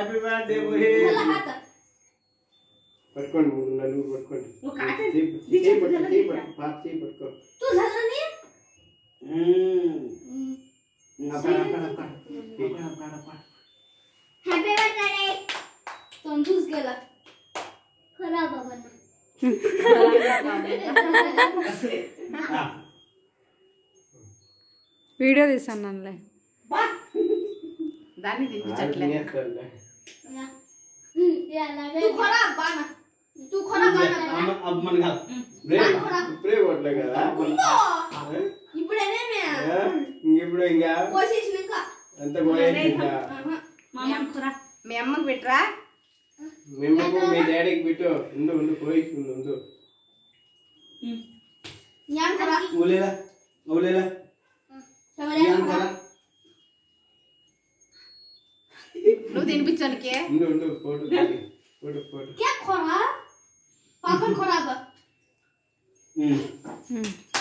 Happy birthday Mohit चला हात పట్టుకోండి మూడు నలుగురు పట్టుకోండి ఓ కాటన్ చేయి పట్టు, చేయి పట్టు, చేయి పట్టు, పాప చేయి పట్టుకో तू झालं नाही మ్మ్. అక్కడ, అక్కడ, అక్కడ. ఇక్కడ, అక్కడ, అక్కడ. हॅपी बर्थडे तंदूस गेला खरा बाबा ఆ, వీడియో తీసానులే దాన్ని తినిపించట్లే తినేస్తాడులే. तू खरा बाना तू खरा बाना అమ్మ, అమ్మ, మన కాదు. బ్రేక్ ఇప్పుడే కొట్టలే కదా మన- ఇప్పుడేనే ఆ? ఇంకెప్పుడు ఇంకా పోసేసినాక ఎంత పోయేసి ఇంకా మా అమ్మకి కూర మీ అమ్మకి పెట్టరా మేము మీ డాడీకి పెట్టు ఉండు ఉండు పోయి ఉండు ఉండు జ్ఞాన కరా ఊలేలా ఊలేలా ఏం కదా నువ్వు తినిపించానికి ఉండు ఉండు ఫోటో తీయి. ఫోటో ఫోటో क्या खरा पापन खराब ఉమ్. ఉమ్.